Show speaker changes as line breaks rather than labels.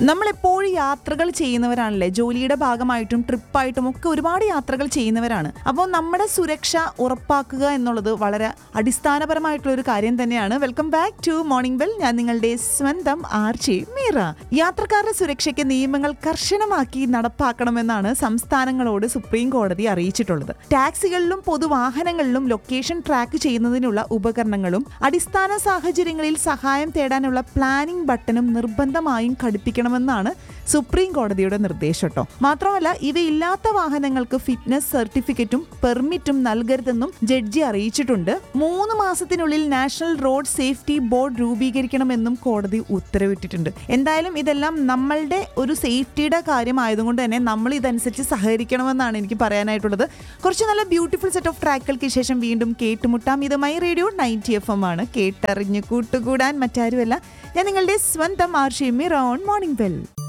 നമ്മളെപ്പോഴും യാത്രകൾ ചെയ്യുന്നവരാണല്ലേ ജോലിയുടെ ഭാഗമായിട്ടും ട്രിപ്പായിട്ടും ഒക്കെ ഒരുപാട് യാത്രകൾ ചെയ്യുന്നവരാണ് അപ്പോൾ നമ്മുടെ സുരക്ഷ ഉറപ്പാക്കുക എന്നുള്ളത് വളരെ അടിസ്ഥാനപരമായിട്ടുള്ള ഒരു കാര്യം തന്നെയാണ് welcome back to morning bell ഞാൻ നിങ്ങളുടെ സ്വന്തം ആർച്ചി മീറ യാത്രക്കാരുടെ സുരക്ഷയ്ക്ക് നിയമങ്ങൾ കർശനമാക്കി നടപ്പാക്കണമെന്നാണ് സംസ്ഥാനങ്ങളോട് സുപ്രീം കോടതി അറിയിച്ചിട്ടുള്ളത് ടാക്സികളിലും പൊതുവാഹനങ്ങളിലും ലൊക്കേഷൻ ട്രാക്ക് ചെയ്യുന്നതിനുള്ള ഉപകരണങ്ങളും അടിസ്ഥാന സാഹചര്യങ്ങളിൽ സഹായം തേടാനുള്ള പ്ലാനിംഗ് ബട്ടണും നിർബന്ധമായും ഘടിപ്പിക്കണമെന്നാണ് സുപ്രീം കോടതിയുടെ നിർദ്ദേശം കേട്ടോ മാത്രമല്ല ഇവയില്ലാത്ത വാഹനങ്ങൾക്ക് ഫിറ്റ്നസ് സർട്ടിഫിക്കറ്റും പെർമിറ്റും നൽകരുതെന്നും ജഡ്ജി അറിയിച്ചിട്ടുണ്ട് മൂന്ന് മാസത്തിനുള്ളിൽ നാഷണൽ റോഡ് സേഫ്റ്റി ബോർഡ് രൂപീകരിക്കണമെന്നും കോടതി ഉത്തരവിട്ടിട്ടുണ്ട് എന്തായാലും ഇതെല്ലാം നമ്മളുടെ ഒരു സേഫ്റ്റിയുടെ കാര്യമായതുകൊണ്ട് തന്നെ നമ്മൾ ഇതനുസരിച്ച് സഹകരിക്കണമെന്നാണ് എനിക്ക് പറയാനായിട്ടുള്ളത് കുറച്ച് നല്ല ബ്യൂട്ടിഫുൾ സെറ്റ് ഓഫ് ട്രാക്കുകൾക്ക് ശേഷം വീണ്ടും കേട്ടുമുട്ടാം ഇത് my radio ninety F M ആണ് കേട്ടറിഞ്ഞ് കൂട്ടുകൂടാൻ മറ്റാരുമല്ല ഞാൻ നിങ്ങളുടെ സ്വന്തം ആർഷി മിറോൺ മോർണിംഗ് ബെൽ